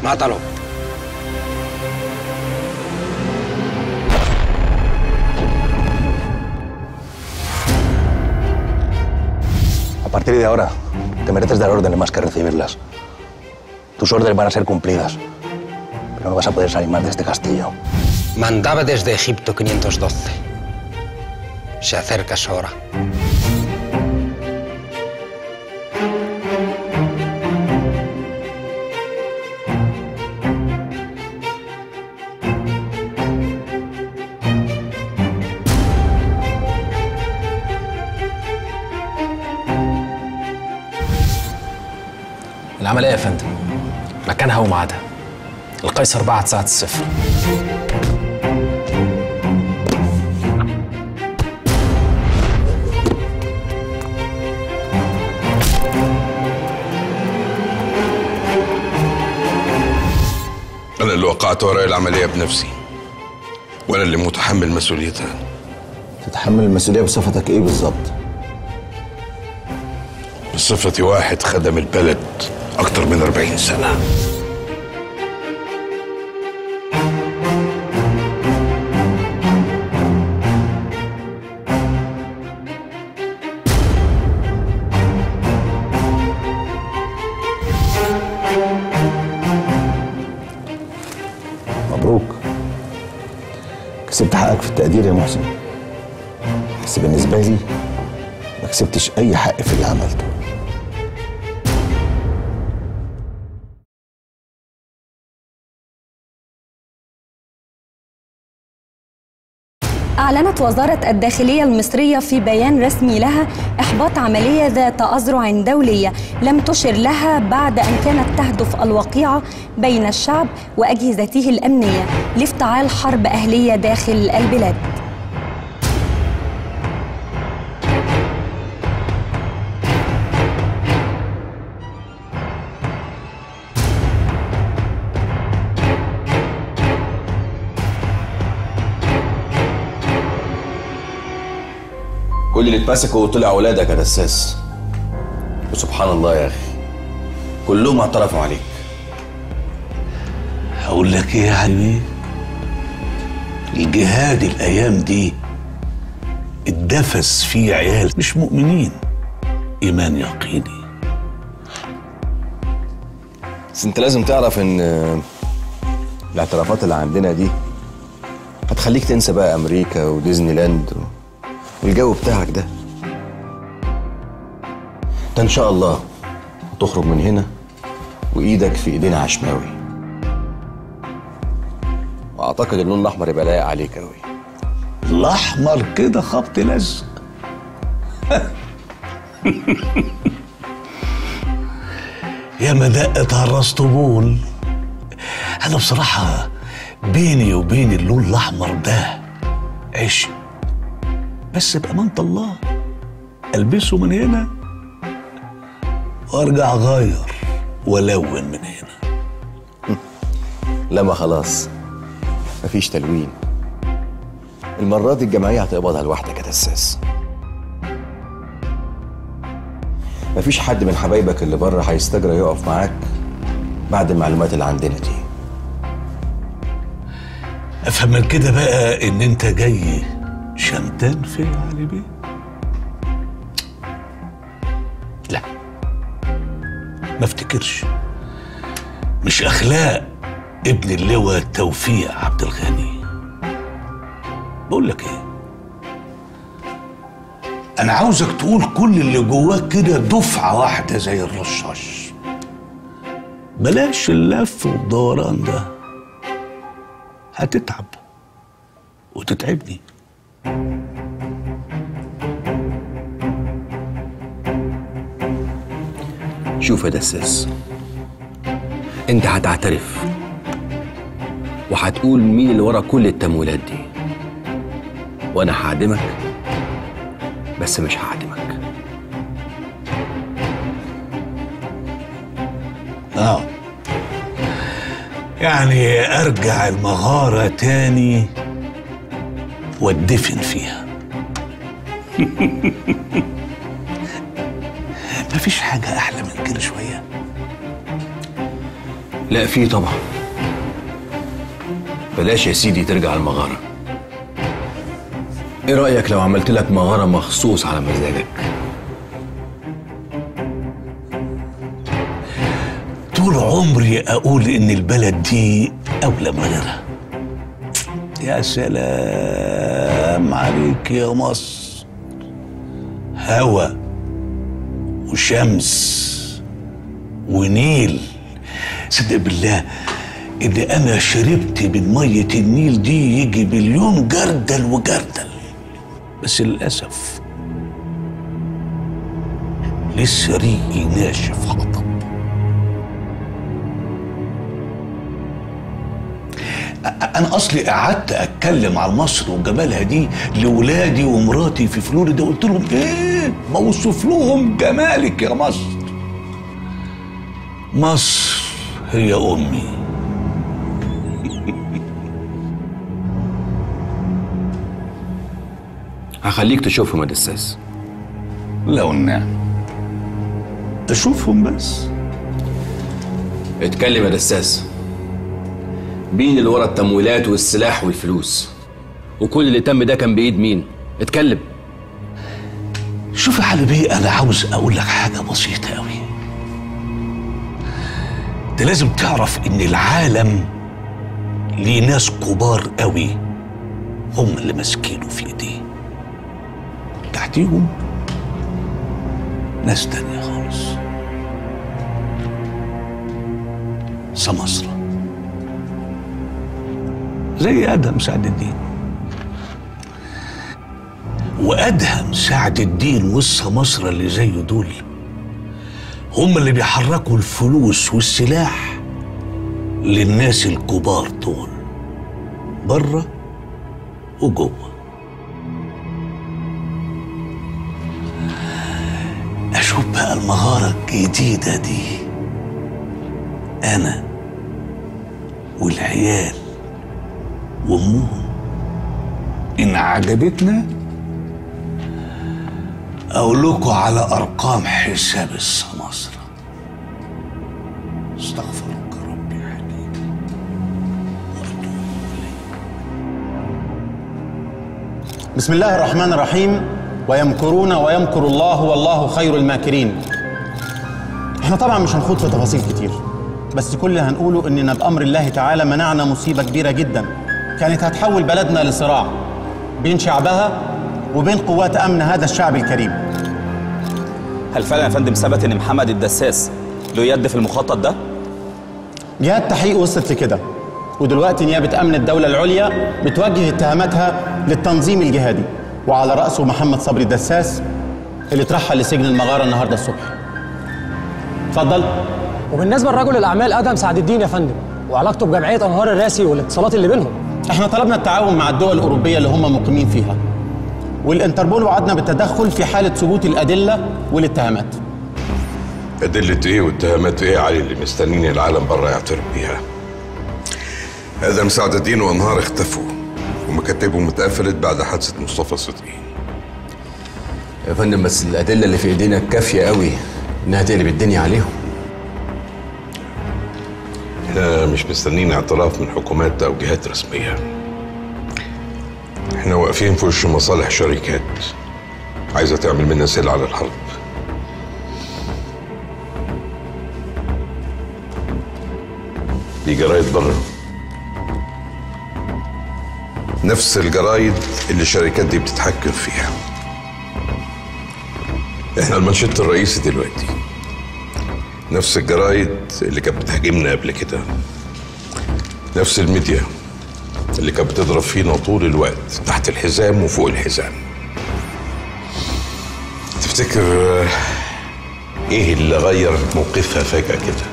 Mátalo. A partir de ahora, te mereces dar órdenes más que recibirlas. Tus órdenes van a ser cumplidas, pero no vas a poder salir más de este castillo. Mandaba desde Egipto 512. Se acerca su hora. العملية يا فندم مكانها وميعادها القيصر بعت ساعة الصفر أنا اللي وقعت وراء العملية بنفسي وأنا اللي متحمل مسؤوليتها تتحمل المسؤولية بصفتك إيه بالظبط؟ بصفتي واحد خدم البلد أكتر من 40 سنة مبروك كسبت حقك في التقدير يا محسن بس بالنسبة لي ما كسبتش أي حق في اللي عملته أعلنت وزارة الداخلية المصرية في بيان رسمي لها إحباط عملية ذات أذرع دولية لم تشر لها بعد أن كانت تهدف الوقيعة بين الشعب وأجهزته الأمنية لافتعال حرب أهلية داخل البلاد كل اللي اتمسكوا طلع ولادك يا دساس وسبحان الله يا اخي كلهم اعترفوا عليك هقول لك ايه يا حبيبي الجهاد الايام دي اتدفس فيه عيال مش مؤمنين ايمان يقيني بس انت لازم تعرف ان الاعترافات اللي عندنا دي هتخليك تنسى بقى امريكا وديزني لاند والجو بتاعك ده ده ان شاء الله هتخرج من هنا وايدك في ايدينا عشماوي واعتقد اللون الاحمر يبقى لايق عليك قوي الاحمر كده خبط لزق يا ما دقت على الراس طبول انا بصراحه بيني وبين اللون الاحمر ده عشق بس بأمانة الله ألبسه من هنا وأرجع أغير وألون من هنا لا ما خلاص مفيش تلوين المرة دي الجمعية هتقبضها لوحدك يا دساس مفيش حد من حبايبك اللي بره هيستجرى يقف معاك بعد المعلومات اللي عندنا دي أفهم من كده بقى إن أنت جاي شمتان في علي بيه لا ما افتكرش مش اخلاق ابن اللواء توفيق عبد الغني بقول لك ايه انا عاوزك تقول كل اللي جواك كده دفعه واحده زي الرشاش بلاش اللف والدوران ده هتتعب وتتعبني شوف يا دساس انت هتعترف وهتقول مين اللي ورا كل التمويلات دي وانا هعدمك بس مش هعدمك اه يعني ارجع المغاره تاني واتدفن فيها مفيش حاجة أحلى من كده شوية لا في طبعا بلاش يا سيدي ترجع المغارة ايه رأيك لو عملت لك مغارة مخصوص على مزاجك طول عمري اقول ان البلد دي اولى من غيرها يا سلام عليك يا مصر هوا وشمس ونيل صدق بالله ان انا شربت من ميه النيل دي يجي مليون جردل وجردل بس للاسف لسه ريقي ناشف حطب انا اصلي قعدت اتكلم على مصر وجمالها دي لاولادي ومراتي في فلوريدا قلت لهم ايه بوصف لهم جمالك يا مصر مصر هي امي هخليك تشوفهم يا دساس لو النعم اشوفهم بس اتكلم يا دساس مين اللي ورا التمويلات والسلاح والفلوس وكل اللي تم ده كان بايد مين اتكلم شوف يا حبيبي انا عاوز اقول لك حاجه بسيطه قوي انت لازم تعرف ان العالم ليه ناس كبار قوي هم اللي ماسكينه في ايديه تحتيهم ناس تانية خالص سمسرة زي ادهم سعد الدين وادهم سعد الدين والسماسرة اللي زيه دول هم اللي بيحركوا الفلوس والسلاح للناس الكبار دول بره وجوه اشوف بقى المغارة الجديدة دي انا والعيال وامهم ان عجبتنا اقول لكم على ارقام حساب السماسرة استغفرك ربي حليم بسم الله الرحمن الرحيم ويمكرون ويمكر الله والله خير الماكرين احنا طبعا مش هنخوض في تفاصيل كتير بس كل اللي هنقوله اننا بامر الله تعالى منعنا مصيبه كبيره جدا كانت هتحول بلدنا لصراع بين شعبها وبين قوات امن هذا الشعب الكريم هل فعلا يا فندم ثبت ان محمد الدساس له يد في المخطط ده؟ جهات التحقيق وصلت لكده ودلوقتي نيابه امن الدوله العليا بتوجه اتهاماتها للتنظيم الجهادي وعلى راسه محمد صبري الدساس اللي اترحل لسجن المغاره النهارده الصبح اتفضل وبالنسبه لرجل الاعمال ادهم سعد الدين يا فندم وعلاقته بجمعيه انهار الراسي والاتصالات اللي بينهم احنا طلبنا التعاون مع الدول الاوروبيه اللي هم مقيمين فيها والانتربول وعدنا بالتدخل في حاله ثبوت الادله والاتهامات أدلة إيه واتهامات إيه علي اللي مستنين العالم بره يعترف بيها آدم سعد الدين وأنهار اختفوا ومكاتبهم اتقفلت بعد حادثة مصطفى صدقي يا فندم بس الأدلة اللي في إيدينا كافية قوي إنها تقلب الدنيا عليهم احنا مش مستنيين اعتراف من حكومات أو جهات رسمية احنا واقفين في وش مصالح شركات عايزة تعمل منا سلعة للحرب دي جرايد بره نفس الجرايد اللي الشركات دي بتتحكم فيها احنا المنشط الرئيسي دلوقتي نفس الجرايد اللي كانت بتهاجمنا قبل كده نفس الميديا اللي كانت بتضرب فينا طول الوقت تحت الحزام وفوق الحزام تفتكر آه، ايه اللي غير موقفها فجأة كده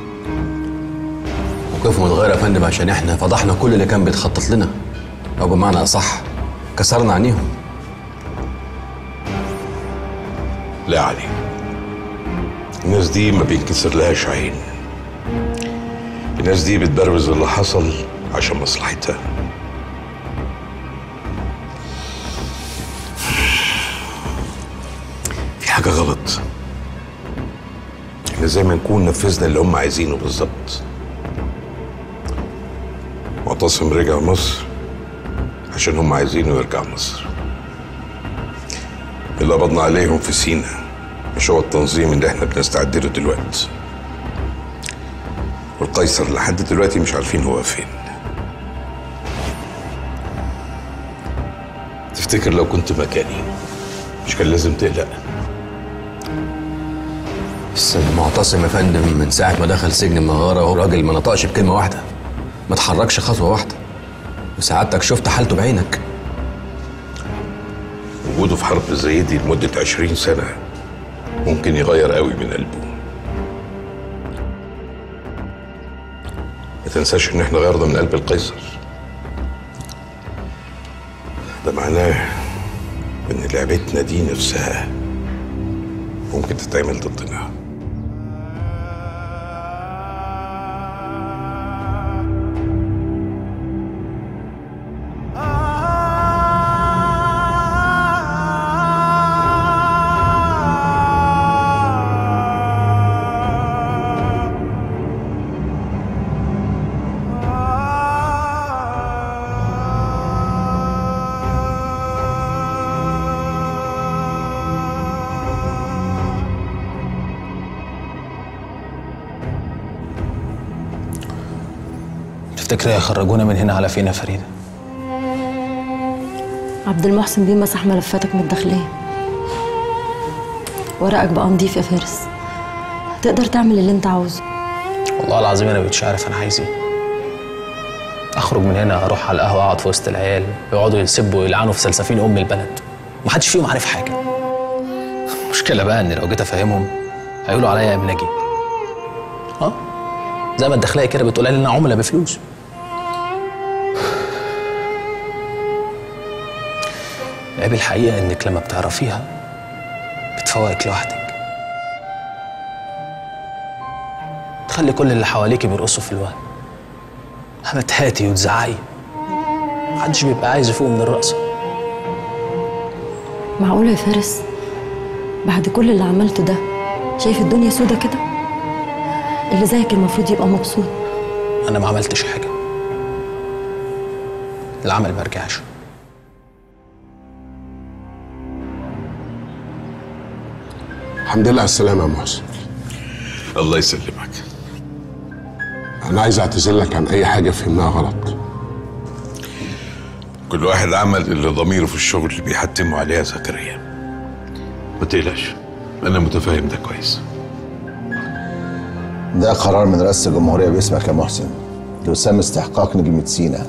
موقفهم اتغير يا فندم عشان احنا فضحنا كل اللي كان بيتخطط لنا او بمعنى اصح كسرنا عينيهم لا علي الناس دي ما بينكسر لهاش عين الناس دي بتبروز اللي حصل عشان مصلحتها في حاجة غلط احنا زي ما نكون نفذنا اللي هم عايزينه بالظبط معتصم رجع مصر عشان هم عايزينه يرجع مصر اللي قبضنا عليهم في سينا مش هو التنظيم اللي احنا بنستعد له دلوقتي والقيصر لحد دلوقتي مش عارفين هو فين تفتكر لو كنت مكاني مش كان لازم تقلق بس المعتصم يا فندم من ساعة ما دخل سجن المغارة وهو راجل ما نطقش بكلمة واحدة ما اتحركش خطوة واحدة وسعادتك شفت حالته بعينك وجوده في حرب زي دي لمدة عشرين سنة ممكن يغير قوي من قلبه ما تنساش ان احنا غيرنا من قلب القيصر ده معناه ان لعبتنا دي نفسها ممكن تتعمل ضدنا تفتكري هيخرجونا من هنا على فين يا فريده عبد المحسن بيه مسح ملفاتك من الداخلية ورقك بقى نضيف يا فارس تقدر تعمل اللي انت عاوزه والله العظيم انا مبقتش عارف انا عايز ايه اخرج من هنا اروح على القهوه اقعد في وسط العيال يقعدوا يسبوا ويلعنوا في سلسفين ام البلد محدش فيهم عارف حاجه المشكله بقى ان لو جيت افهمهم هيقولوا عليا ابن نجيب اه زي ما الداخليه كده بتقول لنا عملاء بفلوس العيب الحقيقه انك لما بتعرفيها بتفوقك لوحدك تخلي كل اللي حواليكي بيرقصوا في الوهم اما تهاتي وتزعقي محدش بيبقى عايز يفوق من الرقصه معقولة يا فارس بعد كل اللي عملته ده شايف الدنيا سودة كده اللي زيك المفروض يبقى مبسوط انا ما عملتش حاجه العمل ما رجعش الحمد لله على السلامة يا محسن الله يسلمك أنا عايز أعتذر لك عن أي حاجة فهمناها غلط كل واحد عمل اللي ضميره في الشغل اللي بيحتموا عليها زكريا ما تقلقش انا متفاهم ده كويس ده قرار من رئاسة الجمهورية باسمك يا محسن لوسام استحقاق نجمة سينا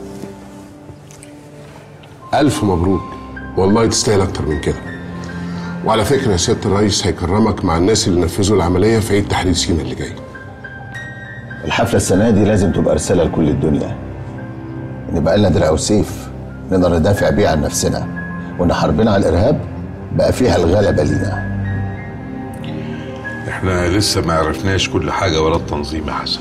ألف مبروك والله تستاهل أكتر من كده وعلى فكرة يا سيادة الرئيس هيكرمك مع الناس اللي نفذوا العملية في عيد تحرير سينا اللي جاي الحفلة السنة دي لازم تبقى رسالة لكل الدنيا إن بقى لنا دراع وسيف نقدر ندافع بيه عن نفسنا وإن حربنا على الإرهاب بقى فيها الغلبة لينا احنا لسه ما عرفناش كل حاجة ولا التنظيم يا حسن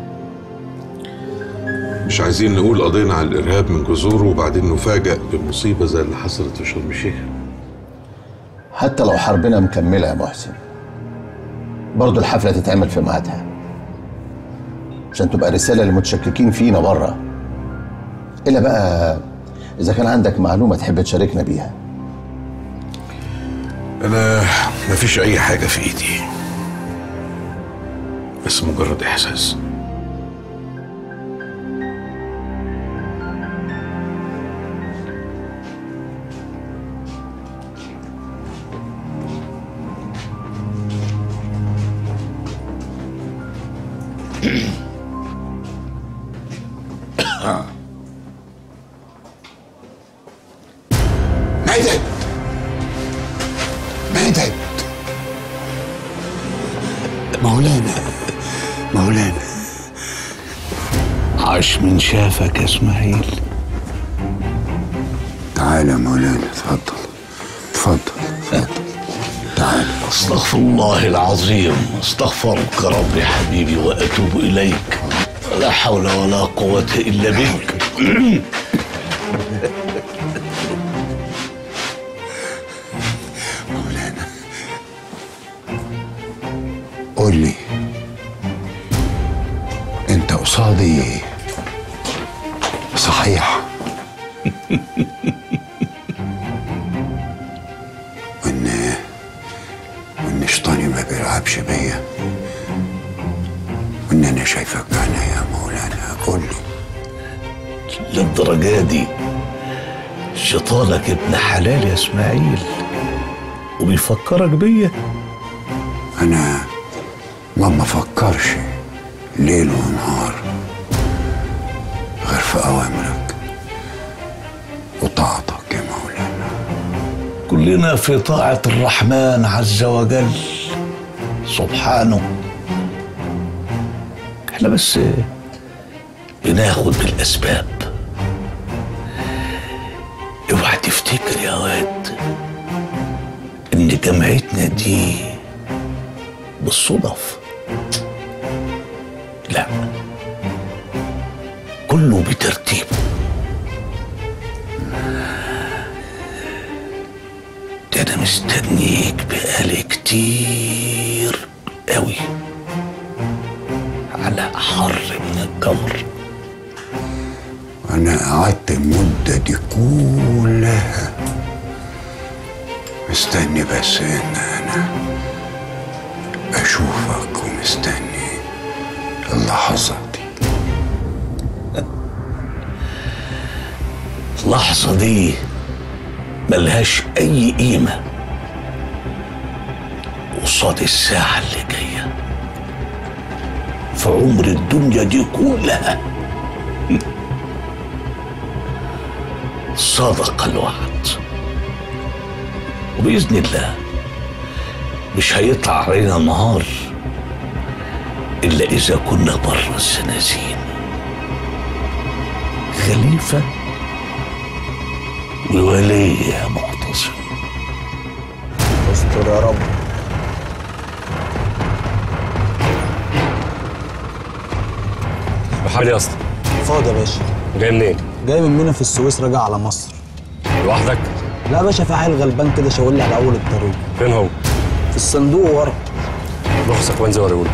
مش عايزين نقول قضينا على الإرهاب من جذوره وبعدين نفاجأ بمصيبة زي اللي حصلت في شرم الشيخ حتى لو حربنا مكملة يا محسن برضه الحفلة تتعمل في ميعادها عشان تبقى رسالة للمتشككين فينا بره إلا بقى إذا كان عندك معلومة تحب تشاركنا بيها أنا مفيش أي حاجة في إيدي بس مجرد إحساس مدد مدد مولانا مولانا عاش من شافك يا اسماعيل تعال يا مولانا اتفضل اتفضل تعال استغفر الله العظيم استغفرك ربي حبيبي واتوب اليك لا حول ولا قوه الا بك مولانا قول لي انت قصادي صحيح وان وان شيطاني ما بيلعبش بيا وان انا شايفك بعينيا يا مولانا قول لي للدرجة دي شيطانك ابن حلال يا اسماعيل وبيفكرك بيا انا ما بفكرش ليل ونهار غير في اوامرك وطاعتك يا مولانا كلنا في طاعة الرحمن عز وجل سبحانه احنا بس بناخد بالأسباب اوعى تفتكر يا واد ان جمعتنا دي بالصدف لا كله بترتيب ده انا مستنيك بقالي كتير قوي على احر من الجمر انا قعدت المدة دي كلها مستني بس ان انا اشوفك ومستني اللحظة دي اللحظة دي ملهاش أي قيمة قصاد الساعة اللي جاية في عمر الدنيا دي كلها صدق الوعد وبإذن الله مش هيطلع علينا نهار إلا إذا كنا بره الزنازين خليفة وولي يا معتصم استر يا رب محمد يا اسطى فاضي يا باشا جاي منين؟ جاي من مينا في السويس راجع على مصر لوحدك؟ لا يا باشا في عيل غلبان كده شاور لي على اول الطريق فين هو؟ في الصندوق ورا رخصك وانزل وريهولي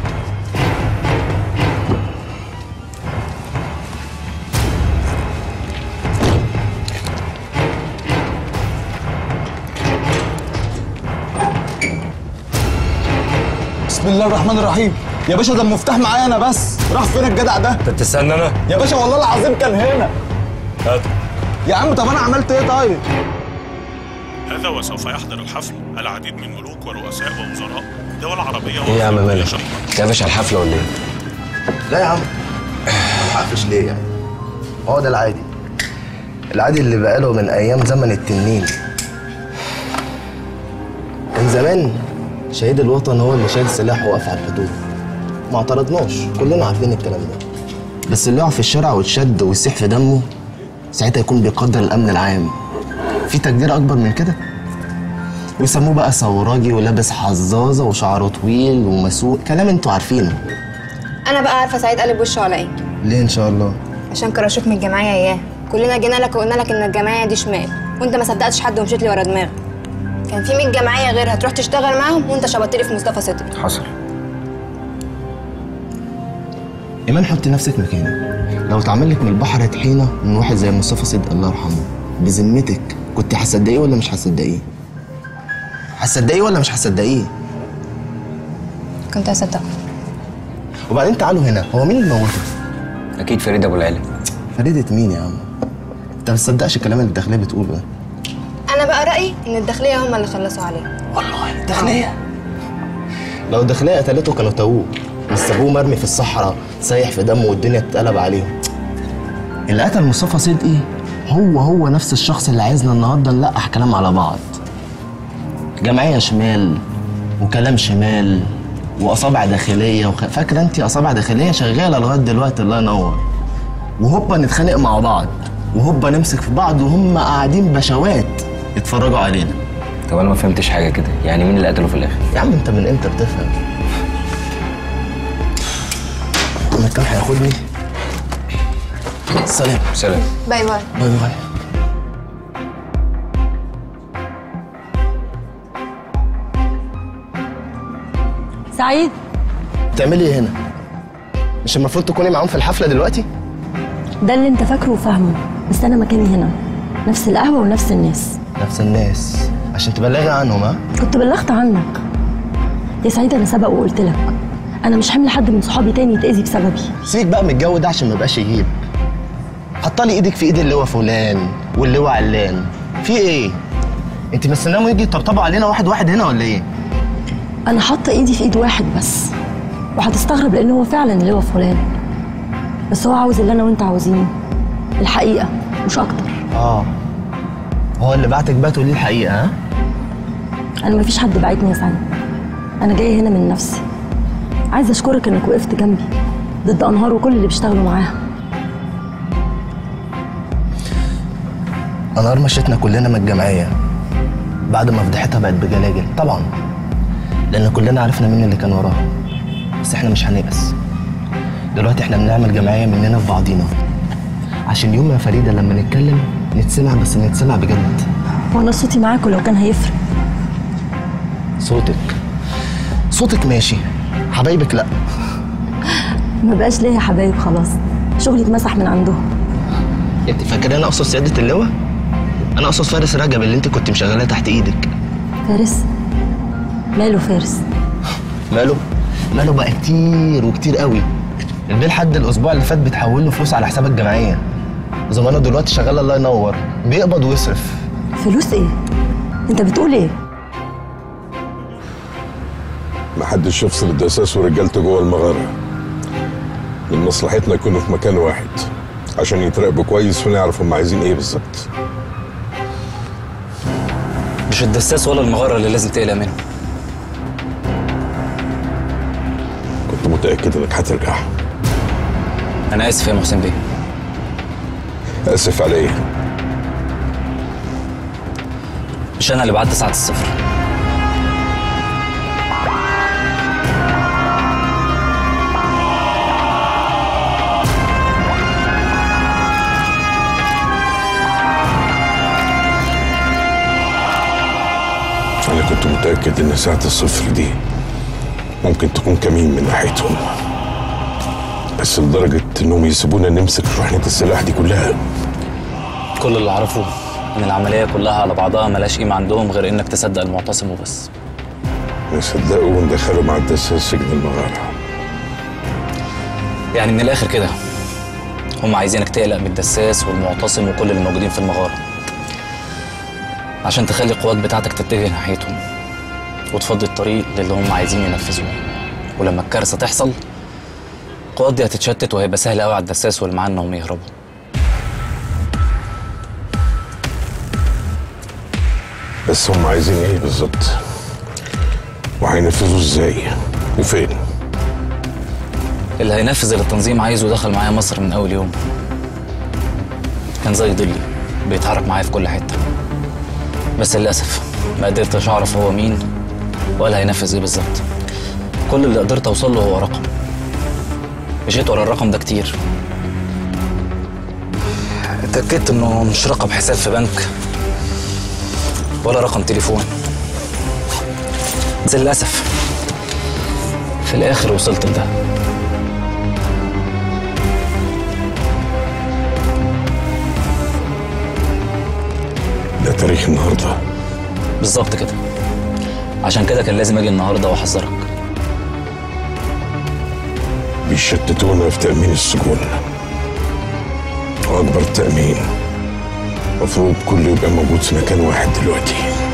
بسم الله الرحمن الرحيم يا باشا ده المفتاح معايا انا بس راح فين الجدع ده انت بتستنى انا؟ يا باشا والله العظيم كان هنا هات يا عم طب انا عملت ايه طيب هذا وسوف يحضر الحفل العديد من ملوك ورؤساء ووزراء دول عربية ايه يا عم وأفريقية مالك؟ شريفة. كافش على الحفله ولا ايه؟ لا يا عم ما حقش ليه يعني هو ده العادي العادي اللي بقاله من ايام زمن التنين كان زمان شهيد الوطن هو اللي شايل سلاح وواقف على الحدود ما اعترضناش كلنا عارفين الكلام ده بس اللي يقع في الشارع ويتشد ويسيح في دمه ساعتها يكون بيقدر الامن العام في تقدير اكبر من كده ويسموه بقى ثوراجي ولابس حظاظه وشعره طويل ومسوق كلام انتوا عارفينه انا بقى عارفه سعيد قلب وشه على ايه ليه ان شاء الله عشان كرشوك من الجمعيه اياه كلنا جينا لك وقلنا لك ان الجمعيه دي شمال وانت ما صدقتش حد ومشيت لي ورا دماغك كان في 100 جمعيه غيرها تروح تشتغل معاهم وانت شبطت لي في مصطفى صدقي حصل ايمان حط نفسك مكاني لو اتعمل لك من البحر طحينه من واحد زي مصطفى صدق الله يرحمه بذمتك كنت هتصدقيه ولا مش هتصدقيه هتصدقيه ولا مش هتصدقيه كنت هصدقك وبعدين تعالوا هنا هو مين اللي موته اكيد فريد ابو العلا فريدة مين يا عم انت ما تصدقش الكلام اللي الداخليه بتقوله ده انا بقى رايي ان الداخليه هم اللي خلصوا عليه والله الداخليه لو الداخليه قتلته كانوا تووه مش سابوه مرمي في الصحراء سايح في دمه والدنيا تتقلب عليهم اللي قتل مصطفى صدقي هو هو نفس الشخص اللي عايزنا النهارده نلقح كلام على بعض جمعيه شمال وكلام شمال واصابع داخليه وخ... فاكره انت اصابع داخليه شغاله لغايه دلوقتي الله ينور وهوبا نتخانق مع بعض وهوبا نمسك في بعض وهم قاعدين بشوات يتفرجوا علينا طب انا ما فهمتش حاجه كده يعني مين اللي قتله في الاخر؟ يا عم انت من امتى بتفهم انا كان هياخدني سلام سلام باي باي باي باي سعيد بتعملي ايه هنا مش المفروض تكوني معاهم في الحفله دلوقتي ده اللي انت فاكره وفاهمه بس انا مكاني هنا نفس القهوه ونفس الناس نفس الناس عشان تبلغي عنهم ها كنت بلغت عنك يا سعيد انا سبق وقلت لك انا مش حمل حد من صحابي تاني يتاذي بسببي سيبك بقى من الجو ده عشان ما يبقاش يجيب حطلي ايدك في ايد اللي هو فلان واللي هو علان في ايه انت مستناهم يجي يطبطبوا علينا واحد واحد هنا ولا ايه انا حاطه ايدي في ايد واحد بس وهتستغرب لان هو فعلا اللي هو فلان بس هو عاوز اللي انا وانت عاوزينه الحقيقه مش اكتر اه هو اللي بعتك بقى تقولي الحقيقه ها انا مفيش حد بعتني يا سعيد انا جايه هنا من نفسي عايزه اشكرك انك وقفت جنبي ضد انهار وكل اللي بيشتغلوا معاها انهار مشيتنا كلنا من الجمعيه بعد ما فضحتها بقت بجلاجل طبعا لان كلنا عرفنا مين اللي كان وراها بس احنا مش هنيأس دلوقتي احنا بنعمل جمعيه مننا في بعضينا عشان يوم يا فريده لما نتكلم نتسمع بس نتسمع بجد وانا صوتي معاكم لو كان هيفرق صوتك صوتك ماشي حبايبك لا ما بقاش ليا حبايب خلاص شغلي اتمسح من عندهم انت فاكره انا اقصد سياده اللواء انا اقصد فارس رجب اللي انت كنت مشغلاه تحت ايدك فارس ماله فارس ماله ماله بقى كتير وكتير قوي البيه لحد الاسبوع اللي فات بتحول له فلوس على حساب الجمعيه زمانه دلوقتي شغال الله ينور بيقبض ويصرف فلوس ايه انت بتقول ايه محدش يفصل الدساس ورجالته جوه المغارة من مصلحتنا يكونوا في مكان واحد عشان يتراقبوا كويس ونعرف هم عايزين ايه بالظبط مش الدساس ولا المغاره اللي لازم تقلق منه كنت متأكد انك هترجع انا اسف يا محسن بيه اسف على ايه مش انا اللي بعت ساعه الصفر انا كنت متأكد ان ساعة الصفر دي ممكن تكون كمين من ناحيتهم بس لدرجة انهم يسيبونا نمسك شحنة السلاح دي كلها كل اللي اعرفه ان العمليه كلها على بعضها ملاش قيمه عندهم غير انك تصدق المعتصم وبس نصدقوا وندخلوا مع الدساس سجن المغارة يعني من الاخر كده هم عايزينك تقلق من الدساس والمعتصم وكل اللي موجودين في المغاره عشان تخلي القوات بتاعتك تتجه ناحيتهم وتفضي الطريق للي هم عايزين ينفذوه ولما الكارثه تحصل القوات دي هتتشتت وهيبقى سهل قوي على الدساس واللي معاه انهم يهربوا بس هم عايزين ايه بالظبط وهينفذوا ازاي وفين اللي هينفذ اللي التنظيم عايزه دخل معايا مصر من اول يوم كان زي ضلي بيتحرك معايا في كل حته بس للاسف ما قدرتش اعرف هو مين ولا هينفذ ايه بالظبط كل اللي قدرت اوصل له هو رقم مشيت ورا الرقم ده كتير اتاكدت انه مش رقم حساب في بنك ولا رقم تليفون بس للاسف في الاخر وصلت لده ده تاريخ النهارده بالظبط كده عشان كده كان لازم اجي النهارده واحذرك بيشتتونا في تأمين السجون وأكبر تأمين المفروض كله يبقى موجود في مكان واحد دلوقتي